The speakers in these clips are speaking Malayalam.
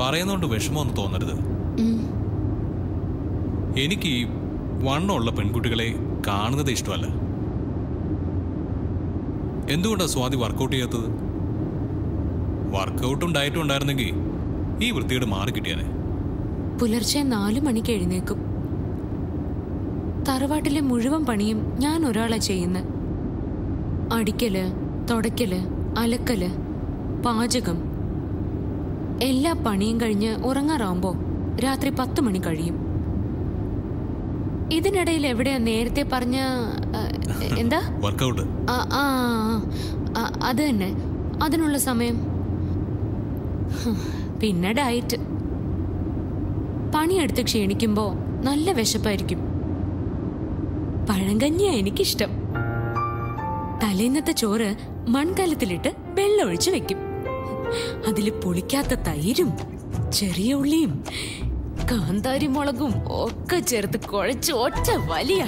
പറയുന്നോണ്ട് വിഷമമൊന്നും തോന്നരുത് ഉം. എനിക്ക് ഈ വണ്ണമുള്ള പെൺകുട്ടികളെ കാണുന്നത് ഇഷ്ടമല്ല എന്തുകൊണ്ടാണ് സ്വാതി വർക്കൗട്ട് ചെയ്യാത്തത് വർക്കൗട്ടും ഡയറ്റും ഉണ്ടായിരുന്നെങ്കിൽ ഈ വൃത്തിയോട് മാറി കിട്ടിയാനെ പുലർച്ചെ നാലു മണിക്ക് എഴുന്നേക്കും തറവാട്ടിലെ മുഴുവൻ പണിയും ഞാൻ ഒരാളാ ചെയ്യുന്നത് അടിക്കല് തുടയ്ക്കല് അലക്കല് പാചകം എല്ലാ പണിയും കഴിഞ്ഞ് ഉറങ്ങാറാവുമ്പോ രാത്രി പത്ത് മണി കഴിയും ഇതിനിടയിൽ എവിടെയാ നേരത്തെ പറഞ്ഞ ആ, എന്താ വർക്കൗട്ട് ആ, ആ, ആ, അത് തന്നെ അതിനുള്ള സമയം ഹ്, പിന്നെ ഡയറ്റ് പണിയെടുത്ത് ക്ഷീണിക്കുമ്പോ നല്ല വിശപ്പായിരിക്കും പഴങ്കഞ്ഞിയാ എനിക്കിഷ്ടം തലേന്നത്തെ ചോറ് മൺകലത്തിലിട്ട് വെള്ളമൊഴിച്ച് വെക്കും അതില് പുളിക്കാത്ത തൈരും ചെറിയ ഉള്ളിയും കാന്താരി മുളകും ഒക്കെ ചേർത്ത് കുഴച്ച് ഒറ്റ വലിയ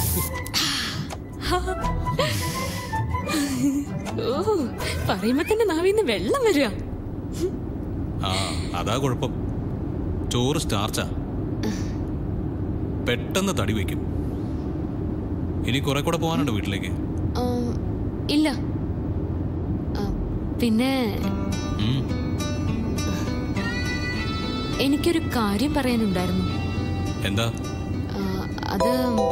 ഓ പറയുമ്പോ തന്നെ നാവിന്ന് വെള്ളം വരിക ആ അതാ കുഴപ്പം ചോറ് സ്റ്റാർച്ചാ പെട്ടെന്ന് തടി വയ്ക്കും ഇനി കുറെ കൂടെ പോകാനുണ്ട് വീട്ടിലേക്ക് ആ, ഇല്ല ആ, പിന്നെ ഉം. എനിക്കൊരു കാര്യം പറയാനുണ്ടായിരുന്നു എന്താ ആ, അത്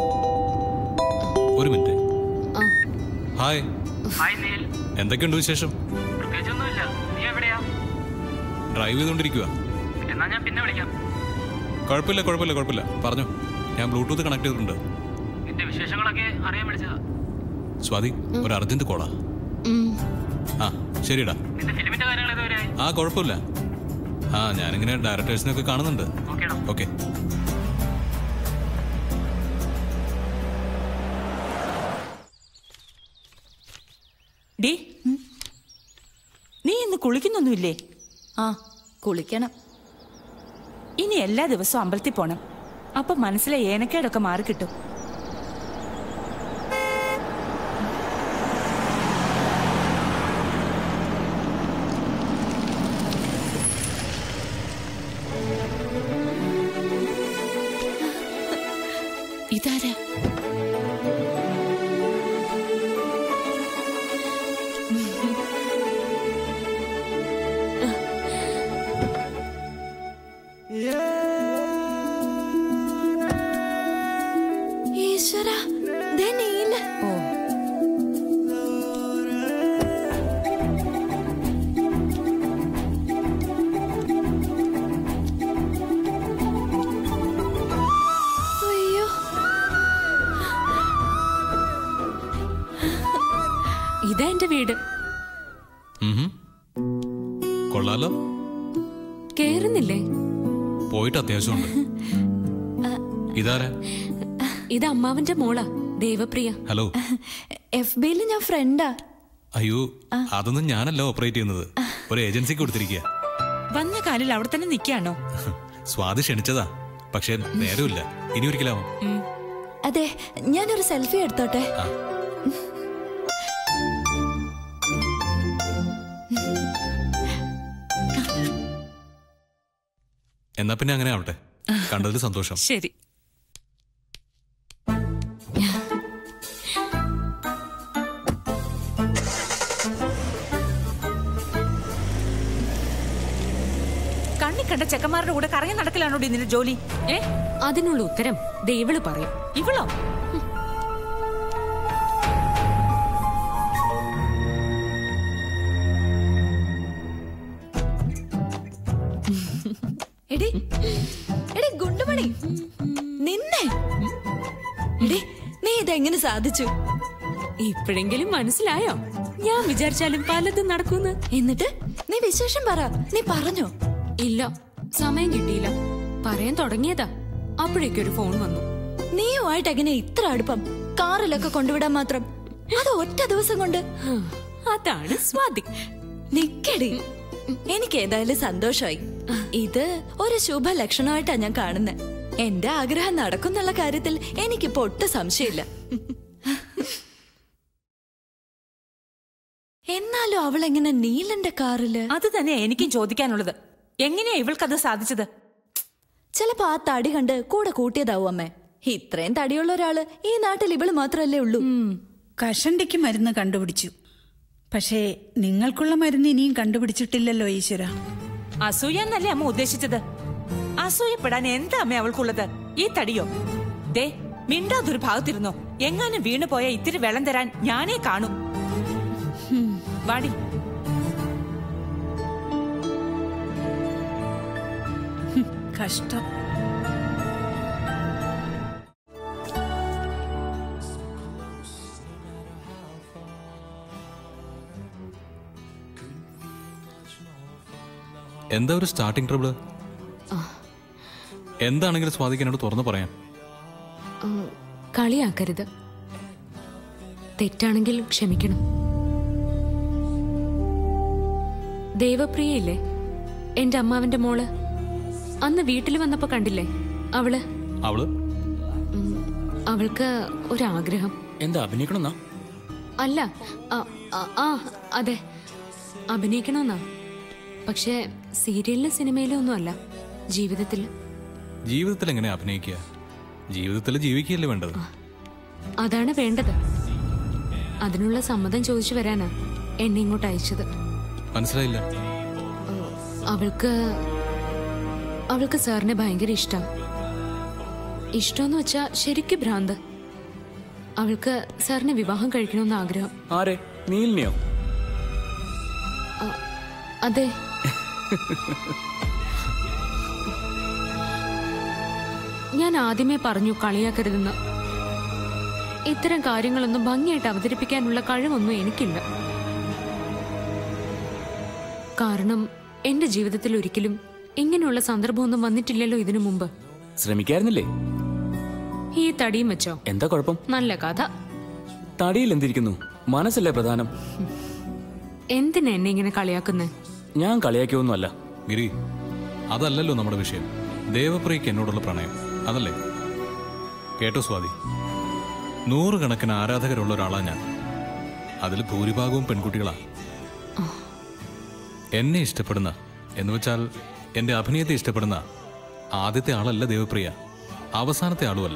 ഒരു മിനിറ്റ് ആ, ഹായ് ഹായ് നീൽ എന്തൊക്കെയുണ്ട് വിശേഷം പ്രത്യേകിച്ചൊന്നുമില്ല നീ എവിടെയാ ഡ്രൈവ് ചെയ്തുകൊണ്ടിരിക്കുക എന്നാ ഞാൻ പിന്നെ വിളിക്കാം കുഴപ്പമില്ല കുഴപ്പമില്ല കുഴപ്പമില്ല പറഞ്ഞു ഞാൻ ബ്ലൂടൂത്ത് കണക്ട് ചെയ്തിട്ടുണ്ട് നിന്റെ വിശേഷങ്ങളൊക്കെ അറിയാൻ വിളിച്ചതാ സ്വാതി ഒരു അർജന്റ് കോളാ ഉം, ആ ശരിടാ നിന്റെ ഫിലിമിന്റെ കാര്യങ്ങൾ ഇതുവരെയായി ആ കുഴപ്പമില്ല ആ ഞാനിങ്ങനെ ഡയറക്ടേഴ്സിനൊക്കെ കാണുന്നുണ്ട് ഓക്കേടാ ഓക്കെ ഡി നീ ഇന്ന് കുളിക്കുന്നൊന്നുമില്ലേ ആ കുളിക്കണം ഇനി എല്ലാ ദിവസവും അമ്പലത്തിൽ പോണം അപ്പൊ മനസ്സിലെ ഏനക്കേടൊക്കെ മാറിക്കിട്ടും ഇതാരാ ഈശ്വര ദേ നീല ഓ അയ്യോ ഇതാ എന്റെ വീട് ഉം. കൊള്ളാലോ കേറുന്നില്ലേ പോയിട്ട് അത്യാവശ്യമുണ്ട് ഇതാരാ ഇത് അമ്മാവന്റെ മോളാ ദേവപ്രിയ ഹലോ എഫ് ബിയിൽ ഞാൻ ഫ്രണ്ടാ അയ്യോ അതൊന്നും ഞാനല്ല ഓപ്പറേറ്റ് ചെയ്യുന്നത് ഒരു ഏജൻസിക്ക് കൊടുത്തിരിക്കുക വന്ന കാലിൽ അവിടെ തന്നെ നിൽക്കാണോ സ്വാതി ക്ഷണിച്ചതാ പക്ഷെ നേരമില്ല ഇനി ഒരിക്കലാവും അതെ ഞാനൊരു സെൽഫി എടുത്തോട്ടെ ആ. എന്നാ പിന്നെ അങ്ങനെ ആവട്ടെ കണ്ടതിൽ സന്തോഷം ശരി കണ്ണി കണ്ട ചെക്കന്മാരുടെ കൂടെ കറങ്ങി നടക്കലാണോ നിന്റെ ജോലി ഏ അതിനുള്ള ഉത്തരം ദേവള് പറയും ഇവളോ എടി എടി ഗുണ്ടുമണി നിന്നെ എടി നീ ഇതെങ്ങനെ സാധിച്ചു ഇപ്പോഴെങ്കിലും മനസ്സിലായോ ഞാൻ വിചാരിച്ചാലും പലതും നടക്കൂന്ന് എന്നിട്ട് നീ വിശേഷം പറ നീ പറഞ്ഞോ ഇല്ല സമയം കിട്ടിയില്ല പറയാൻ തുടങ്ങിയതാ അപ്പോഴേക്കൊരു ഫോൺ വന്നു നീയുമായിട്ട് എങ്ങനെ ഇത്ര അടുപ്പം കാറിലൊക്കെ കൊണ്ടുവിടാൻ മാത്രം അത് ഒറ്റ ദിവസം കൊണ്ട് ഹ്, അതാണ് സ്വാതി നിക്കടി എനിക്ക് ഏതായാലും സന്തോഷമായി ഇത് ഒരു ശുഭ ലക്ഷണമായിട്ടാ ഞാൻ കാണുന്നത് എന്റെ ആഗ്രഹം നടക്കുന്നുള്ള കാര്യത്തിൽ എനിക്കിപ്പോ ഒട്ടും സംശയമില്ല എന്നാലും അവൾ എങ്ങനെ നീലന്റെ കാറില് അത് തന്നെ എനിക്കും ചോദിക്കാനുള്ളത് എങ്ങനെയാ ഇവൾക്കത് സാധിച്ചത് ചിലപ്പോ ആ തടി കണ്ട് കൂടെ കൂട്ടിയതാവും അമ്മേ ഇത്രയും തടിയുള്ള ഒരാള് ഈ നാട്ടിൽ ഇവള് മാത്രല്ലേ ഉള്ളൂ കഷണ്ടിക്ക് മരുന്ന് കണ്ടുപിടിച്ചു പക്ഷേ നിങ്ങൾക്കുള്ള മരുന്ന് ഇനിയും കണ്ടുപിടിച്ചിട്ടില്ലല്ലോ ഈശ്വര അസൂയ എന്നല്ലേ അമ്മ ഉദ്ദേശിച്ചത് അസൂയപ്പെടാൻ എന്താ അമ്മ അവൾക്കുള്ളത് ഈ തടിയോ ദേ മിണ്ടാതൊരു ഭാഗത്തിരുന്നോ എങ്ങാനും വീണു പോയ ഇത്തിരി വെള്ളം തരാൻ ഞാനേ കാണൂ ഹും, വാടി കഷ്ടം എന്താ ഒരു സ്റ്റാർട്ടിംഗ് ട്രബിള് എന്താണെങ്കിലും സ്വാതിക്ക് എന്നോട് തുറന്നു പറയാം ഉം, കളിയാക്കരുത് തെറ്റാണെങ്കിൽ ക്ഷമിക്കണം ദേവപ്രിയയില്ലേ എന്റെ അമ്മാവന്റെ മോള് അന്ന് വീട്ടിൽ വന്നപ്പോ കണ്ടില്ലേ അവള് അവള് അവൾക്ക് ഒരാഗ്രഹം എന്താ അഭിനയിക്കണമെന്നാ അല്ല ആ, ആ, ആ അതെ അഭിനയിക്കണമെന്നാ പക്ഷേ സീരിയലിലും സിനിമയിലും ഒന്നും അല്ല ജീവിതത്തിൽ ജീവിതത്തിൽ എങ്ങനെ അഭിനയിക്കുക ജീവിതത്തിൽ ജീവിക്കുകയല്ലേ വേണ്ടത് അതാണ് വേണ്ടത് അതിനുള്ള സമ്മതം ചോദിച്ചു വരാനാ എന്നെ ഇങ്ങോട്ട് അയച്ചത് മനസ്സിലായില്ല അവൾക്ക് അവൾക്ക് സാറിനെ ഭയങ്കര ഇഷ്ടം ഇഷ്ടമെന്ന് വെച്ചാ ശരിക്കും ഭ്രാന്ത് അവൾക്ക് സാറിനെ വിവാഹം കഴിക്കണമെന്ന് ആഗ്രഹം ആരെ നീലിനെയോ അതെ ഞാൻ ആദ്യമേ പറഞ്ഞു കളിയാക്കരുതെന്ന് ഇത്തരം കാര്യങ്ങളൊന്നും ഭംഗിയായിട്ട് അവതരിപ്പിക്കാനുള്ള കഴിവൊന്നും എനിക്കില്ല കാരണം എന്റെ ജീവിതത്തിൽ ഒരിക്കലും ഇങ്ങനെയുള്ള സന്ദർഭമൊന്നും വന്നിട്ടില്ലല്ലോ ഇതിനു മുമ്പ് ശ്രമിക്കായിരുന്നില്ലേ ഈ തടിയും വെച്ചോ എന്താ കുഴപ്പം നല്ല കഥ തടിയിൽ എന്തിരിക്കുന്നു മനസ്സല്ലേ പ്രധാനം എന്തിനാ എന്നെ ഇങ്ങനെ കളിയാക്കുന്നേ ഞാൻ കളിയാക്കിയൊന്നുമല്ല ഗിരി അതല്ലല്ലോ നമ്മുടെ വിഷയം ദേവപ്രിയക്ക് എന്നോടുള്ള പ്രണയം അതല്ലേ കേട്ടോ സ്വാതി നൂറുകണക്കിന് ആരാധകരുള്ള ഒരാളാ ഞാൻ അതിൽ ഭൂരിഭാഗവും പെൺകുട്ടികളാ എന്നെ ഇഷ്ടപ്പെടുന്ന എന്ന് വെച്ചാൽ എന്റെ അഭിനയത്തെ ഇഷ്ടപ്പെടുന്ന ആദ്യത്തെ ആളല്ല ദേവപ്രിയ അവസാനത്തെ ആളുമല്ല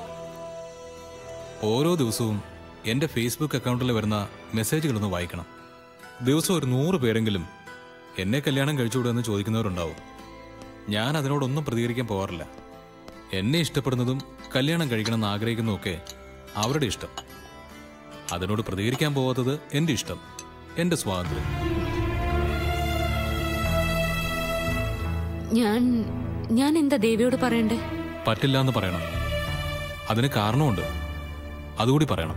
ഓരോ ദിവസവും എന്റെ ഫേസ്ബുക്ക് അക്കൗണ്ടിൽ വരുന്ന മെസ്സേജുകളൊന്ന് വായിക്കണം ദിവസം ഒരു നൂറ് പേരെങ്കിലും എന്നെ കല്യാണം കഴിച്ചുകൂടെന്ന് ചോദിക്കുന്നവരുണ്ടാവും ഞാൻ അതിനോടൊന്നും പ്രതികരിക്കാൻ പോകാറില്ല എന്നെ ഇഷ്ടപ്പെടുന്നതും കല്യാണം കഴിക്കണമെന്ന് ആഗ്രഹിക്കുന്നതൊക്കെ അവരുടെ ഇഷ്ടം അതിനോട് പ്രതികരിക്കാൻ പോവാത്തത് എന്റെ ഇഷ്ടം എന്റെ സ്വാതന്ത്ര്യം ഞാൻ ഞാൻ എന്താ ദേവിയോട് പറയണ്ടേ പറ്റില്ല എന്ന് പറയണം അതിന് കാരണമുണ്ട് അതുകൂടി പറയണം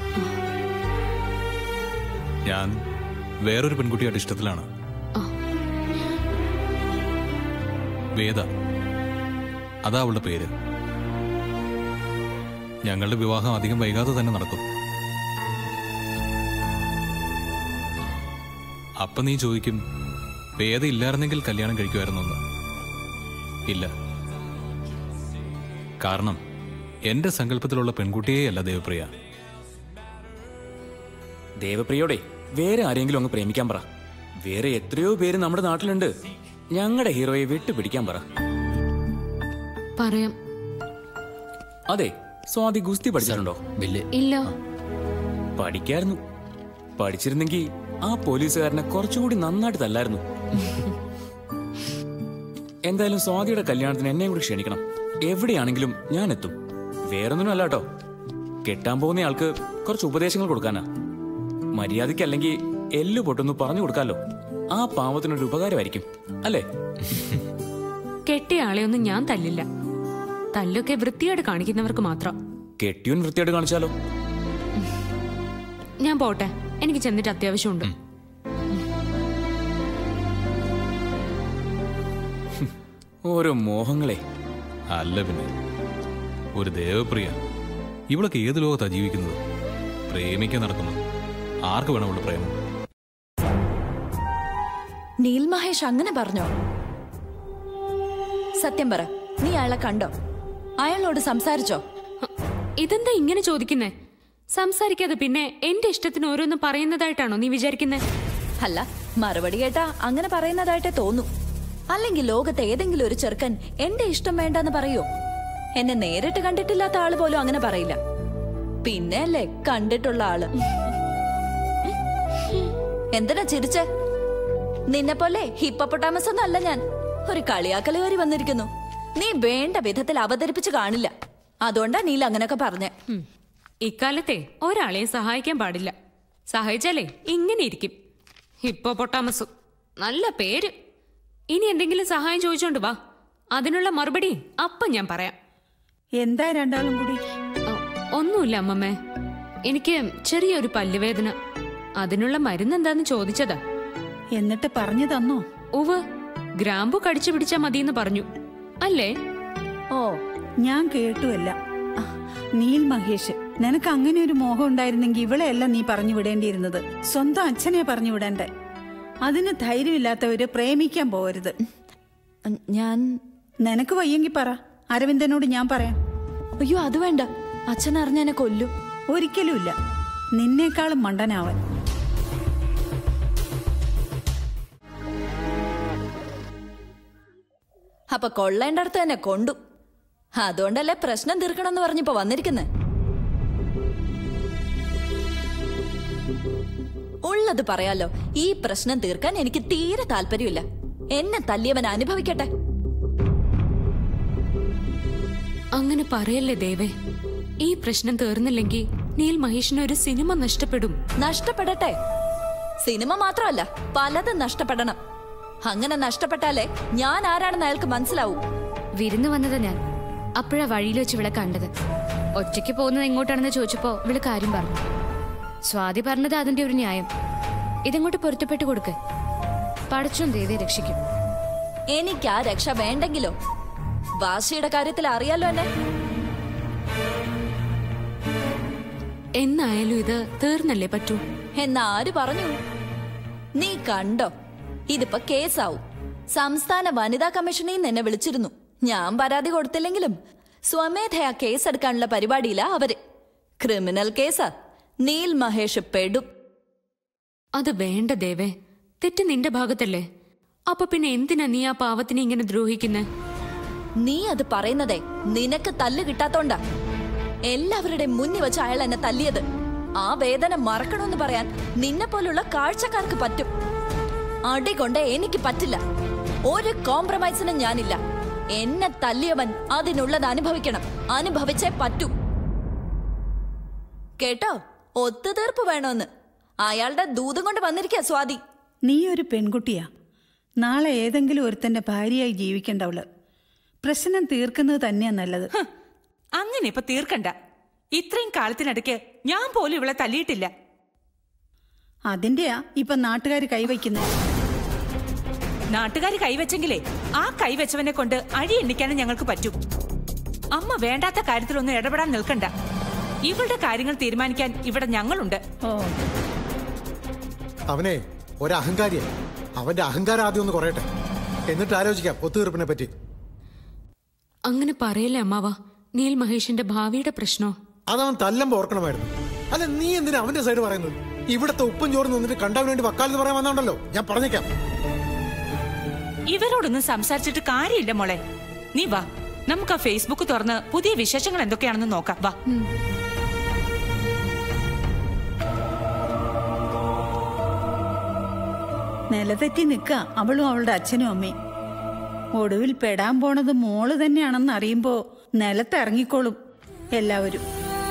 ഞാൻ വേറൊരു പെൺകുട്ടിയായിട്ട് ഇഷ്ടത്തിലാണ് വേദ അതാ അവളുടെ പേര് ഞങ്ങളുടെ വിവാഹം അധികം വൈകാതെ തന്നെ നടക്കും അപ്പൊ നീ ചോദിക്കും വേദ ഇല്ലായിരുന്നെങ്കിൽ കല്യാണം കഴിക്കുമായിരുന്നെന്ന് ഇല്ല കാരണം എന്റെ സങ്കല്പത്തിലുള്ള പെൺകുട്ടിയെയല്ല ദേവപ്രിയ ദേവപ്രിയോടെ വേറെ ആരെങ്കിലും അങ്ങ് പ്രേമിക്കാൻ പറ വേറെ എത്രയോ പേര് നമ്മുടെ നാട്ടിലുണ്ട് ഞങ്ങളുടെ ഹീറോയെ വിട്ടുപിടിക്കാൻ പറ പറയാം അതെ സ്വാതി ഗുസ്തി പഠിച്ചിട്ടുണ്ടോ ഇല്ല പഠിക്കായിരുന്നു പഠിച്ചിരുന്നെങ്കിൽ ആ പോലീസുകാരനെ കുറച്ചുകൂടി നന്നായിട്ട് തല്ലായിരുന്നു എന്തായാലും സ്വാതിയുടെ കല്യാണത്തിന് എന്നെയും കൂടി ക്ഷണിക്കണം എവിടെയാണെങ്കിലും ഞാൻ എത്തും വേറൊന്നിനും അല്ല കേട്ടോ കെട്ടാൻ പോകുന്ന ആൾക്ക് കുറച്ച് ഉപദേശങ്ങൾ കൊടുക്കാനാ മര്യാദയ്ക്കല്ലെങ്കിൽ എല്ലു പൊട്ടൊന്ന് പറഞ്ഞു കൊടുക്കാലോ ആ പാവത്തിനൊരു ഉപകാരമായിരിക്കും അല്ലേ കെട്ടിയ ആളെയൊന്നും ഞാൻ തല്ലില്ല തല്ലൊക്കെ വൃത്തിയോട് കാണിക്കുന്നവർക്ക് മാത്രം കെട്ടിയോൻ വൃത്തിയായിട്ട് കാണിച്ചാലോ ഞാൻ പോട്ടെ എനിക്ക് ചെന്നിട്ട് അത്യാവശ്യമുണ്ട് ഓരോ മോഹങ്ങളെ അല്ല പിന്നെ ഒരു ദേവപ്രിയ ഇവളൊക്കെ ഏത് ലോകത്താ ജീവിക്കുന്നത് പ്രേമിക്കാൻ നടക്കുന്നു ആർക്ക് വേണം അവളുടെ പ്രേമം നീൽ മഹേഷ് അങ്ങനെ പറഞ്ഞോ സത്യം പറ നീ അയാളെ കണ്ടോ അയാളോട് സംസാരിച്ചോ ഇതെന്താ ഇങ്ങനെ ചോദിക്കുന്നേ സംസാരിക്കാതെ പിന്നെ എന്റെ ഇഷ്ടത്തിന് ഓരോന്നും പറയുന്നതായിട്ടാണോ നീ വിചാരിക്കുന്നേ അല്ല മറുപടി കേട്ടാ അങ്ങനെ പറയുന്നതായിട്ടേ തോന്നൂ അല്ലെങ്കിൽ ലോകത്തെ ഏതെങ്കിലും ഒരു ചെറുക്കൻ എന്റെ ഇഷ്ടം വേണ്ടെന്ന് പറയോ എന്നെ നേരിട്ട് കണ്ടിട്ടില്ലാത്ത ആള് പോലും അങ്ങനെ പറയില്ല പിന്നെ അല്ലേ കണ്ടിട്ടുള്ള ആള് എന്തിനാ ചിരിച്ചേ നിന്നെ പോലെ ഹിപ്പപ്പൊട്ടാമസ് ഒന്നല്ല ഞാൻ ഒരു കളിയാക്കല് കയറി വന്നിരിക്കുന്നു നീ വേണ്ട വിധത്തിൽ അവതരിപ്പിച്ച് കാണില്ല അതുകൊണ്ടാ നീല അങ്ങനെയൊക്കെ പറഞ്ഞേ ഉം. ഇക്കാലത്തെ ഒരാളെയും സഹായിക്കാൻ പാടില്ല സഹായിച്ചാലേ ഇങ്ങനെ ഇരിക്കും ഹിപ്പോ പൊട്ടാമസും നല്ല പേര് ഇനി എന്തെങ്കിലും സഹായം ചോദിച്ചോണ്ട് വാ അതിനുള്ള മറുപടി അപ്പം ഞാൻ പറയാം എന്താ രണ്ടാളും കൂടി ഓ, ഒന്നുമില്ല അമ്മമ്മേ എനിക്ക് ചെറിയൊരു പല്ലുവേദന അതിനുള്ള മരുന്ന് എന്താന്ന് ചോദിച്ചതാ എന്നിട്ട് പറഞ്ഞു തന്നോ ഉവ് ഗ്രാമ്പു കടിച്ചു പിടിച്ചാ മതിയെന്ന് പറഞ്ഞു അല്ലേ ഓ ഞാൻ കേട്ടുവല്ല ആ, നീൽ മഹേഷ് നിനക്ക് അങ്ങനെ ഒരു മോഹം ഉണ്ടായിരുന്നെങ്കിൽ ഇവളെയല്ല നീ പറഞ്ഞു വിടേണ്ടിയിരുന്നത് സ്വന്തം അച്ഛനെ പറഞ്ഞു വിടണ്ടേ അതിന് ധൈര്യമില്ലാത്തവര് പ്രേമിക്കാൻ പോകരുത് ഉം, ഞാൻ നിനക്ക് വയ്യെങ്കിൽ പറ അരവിന്ദനോട് ഞാൻ പറയാം അയ്യോ അത് വേണ്ട അച്ഛൻ അറിഞ്ഞ എന്നെ കൊല്ലും ഒരിക്കലുമില്ല നിന്നേക്കാളും മണ്ടനാവൻ അപ്പൊ കൊള്ളേണ്ടടുത്ത് തന്നെ കൊണ്ടു അതുകൊണ്ടല്ലേ പ്രശ്നം തീർക്കണമെന്ന് പറഞ്ഞിപ്പോ വന്നിരിക്കുന്നെ ഉള്ളത് പറയാലോ ഈ പ്രശ്നം തീർക്കാൻ എനിക്ക് തീരെ താല്പര്യമില്ല എന്നെ തല്ലിയവൻ അനുഭവിക്കട്ടെ അങ്ങനെ പറയല്ലേ ദേവേ ഈ പ്രശ്നം തീർന്നില്ലെങ്കിൽ നീൽ മഹേഷിന് ഒരു സിനിമ നഷ്ടപ്പെടും നഷ്ടപ്പെടട്ടെ സിനിമ മാത്രമല്ല പലതും നഷ്ടപ്പെടണം അങ്ങനെ നഷ്ടപ്പെട്ടാലേ ഞാൻ ആരാണെന്ന് അയാൾക്ക് മനസ്സിലാവൂ വിരുന്ന് വന്നത് ഞാൻ അപ്പോഴാ വഴിയിൽ വെച്ച് ഇവളെ കണ്ടത് ഒറ്റയ്ക്ക് പോകുന്നത് എങ്ങോട്ടാണെന്ന് ചോദിച്ചപ്പോ ഇവള് കാര്യം പറഞ്ഞു സ്വാതി പറഞ്ഞത് അതിന്റെ ഒരു ന്യായം ഇതങ്ങോട്ട് പൊരുത്തപ്പെട്ട് കൊടുക്ക് പടച്ചും ദേവിയെ രക്ഷിക്കും എനിക്ക് ആ രക്ഷ വേണ്ടെങ്കിലോ വാശിയുടെ കാര്യത്തിൽ അറിയാലോ എന്നെ എന്നായാലും ഇത് തീർന്നല്ലേ പറ്റൂ എന്നാ ആര് പറഞ്ഞു നീ കണ്ടോ ഇതിപ്പോ കേസാവും സംസ്ഥാന വനിതാ കമ്മീഷനിൽ നിന്ന് എന്നെ വിളിച്ചിരുന്നു ഞാൻ പരാതി കൊടുത്തില്ലെങ്കിലും സ്വമേധയാ കേസെടുക്കാനുള്ള പരിപാടിയിലാ അവര് ക്രിമിനൽ കേസാ നീൽ മഹേഷ് പെടും അത് വേണ്ട ദേവേ തെറ്റ് നിന്റെ ഭാഗത്തല്ലേ അപ്പൊ പിന്നെ എന്തിനാ നീ ആ പാവത്തിനെ ഇങ്ങനെ ദ്രോഹിക്കുന്നേ നീ അത് പറയുന്നതേ നിനക്ക് തല്ല് കിട്ടാത്തോണ്ടാ എല്ലാവരുടെ മുന്നിൽ വെച്ച് അയാൾ എന്നെ തല്ലിയത് ആ വേദന മറക്കണമെന്ന് പറയാൻ നിന്നെ പോലുള്ള കാഴ്ചക്കാർക്ക് പറ്റും അടി കൊണ്ട് എനിക്ക് പറ്റില്ല ഒരു കോംപ്രമൈസിനും ഞാനില്ല എന്നെ തല്ലിയവൻ അതിനുള്ളത് അനുഭവിക്കണം അനുഭവിച്ചേ പറ്റൂ കേട്ടോ ഒത്തുതീർപ്പ് വേണോന്ന് അയാളുടെ ദൂതം കൊണ്ട് വന്നിരിക്കുക സ്വാതി നീ ഒരു പെൺകുട്ടിയാ നാളെ ഏതെങ്കിലും ഒരുത്തന്റെ ഭാര്യയായി ജീവിക്കേണ്ടവള് പ്രശ്നം തീർക്കുന്നത് തന്നെയാ നല്ലത് ഹ്, അങ്ങനെ ഇപ്പൊ തീർക്കണ്ട ഇത്രയും കാലത്തിനിടയ്ക്ക് ഞാൻ പോലും ഇവളെ തല്ലിയിട്ടില്ല അതിന്റെയാ ഇപ്പൊ നാട്ടുകാർ കൈവയ്ക്കുന്നത് നാട്ടുകാർ കൈവച്ചെങ്കിലേ ആ കൈവച്ചവനെ കൊണ്ട് അഴി എണ്ണിക്കാനും ഞങ്ങൾക്ക് പറ്റും അമ്മ വേണ്ടാത്ത കാര്യത്തിലൊന്നും ഇടപെടാൻ നിൽക്കണ്ട ഇവളുടെ കാര്യങ്ങൾ തീരുമാനിക്കാൻ ഇവിടെ ഞങ്ങളുണ്ട് ഓ അവനെ ഒരഹങ്കാരിയാ അവന്റെ അഹങ്കാരം ആദ്യം ഒന്ന് കുറയട്ടെ എന്നിട്ട് ആലോചിക്കാം ഒത്തുതീർപ്പിനെ പറ്റി അങ്ങനെ പറയല്ലേ അമ്മാവ നീൽ മഹേഷിന്റെ ഭാവിയുടെ പ്രശ്നോ അതവൻ തല്ലമ്പോ ഓർക്കണമായിരുന്നു അല്ല നീ എന്തിനാ അവന്റെ സൈഡ് പറയുന്നത് ഇവിടത്തെ ഉപ്പും ചോറും നിന്നിട്ട് കണ്ടവന് വേണ്ടി വക്കാലെന്ന് പറയാൻ വന്നോണ്ടല്ലോ ഞാൻ പറഞ്ഞേക്കാം ഇവരോടൊന്നും സംസാരിച്ചിട്ട് കാര്യമില്ല മോളെ നീ വാ നമുക്ക് ആ ഫേസ്ബുക്ക് തുറന്ന് പുതിയ വിശേഷങ്ങൾ എന്തൊക്കെയാണെന്ന് നോക്കാം വാ നിലതെറ്റി നിക്ക അവളും അവളുടെ അച്ഛനും അമ്മയും ഒടുവിൽ പെടാൻ പോണത് മോള് തന്നെയാണെന്ന് അറിയുമ്പോ നിലത്തിറങ്ങിക്കോളും എല്ലാവരും